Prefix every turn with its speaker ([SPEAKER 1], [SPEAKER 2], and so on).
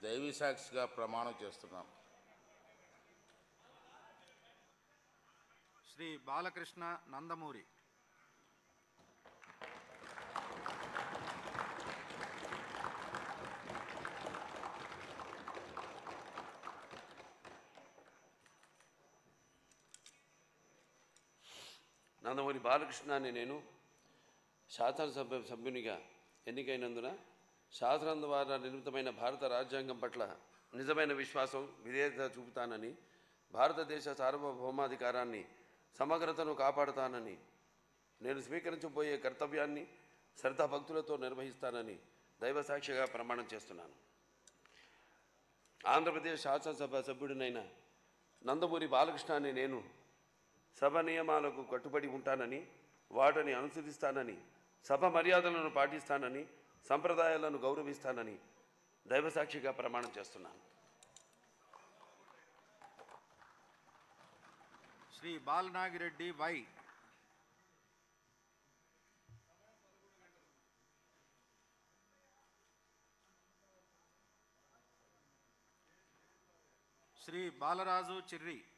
[SPEAKER 1] దైవీ సాక్షిగా ప్రమాణం చేస్తున్నాను
[SPEAKER 2] శ్రీ బాలకృష్ణ నందమూరి
[SPEAKER 3] నందమూరి బాలకృష్ణ అని నేను శాసనసభ సభ్యునిగా ఎన్నికైనందున శాసనం ద్వారా నిర్మితమైన భారత రాజ్యాంగం పట్ల నిజమైన విశ్వాసం విధేయత చూపుతానని భారతదేశ సార్వభౌమాధికారాన్ని సమగ్రతను కాపాడుతానని నేను స్వీకరించబోయే కర్తవ్యాన్ని శ్రద్ధాభక్తులతో నిర్వహిస్తానని దైవసాక్షిగా ప్రమాణం చేస్తున్నాను ఆంధ్రప్రదేశ్ శాసనసభ సభ్యుడినైన నందమూరి బాలకృష్ణ అని నేను సభ నియమాలకు కట్టుబడి ఉంటానని వాటిని అనుసరిస్తానని సభ మర్యాదలను పాటిస్తానని సంప్రదాయాలను గౌరవిస్తానని దైవసాక్షిగా ప్రమాణం చేస్తున్నాను
[SPEAKER 2] శ్రీ బాలనాగిరెడ్డి వై శ్రీ బాలరాజు చిర్రి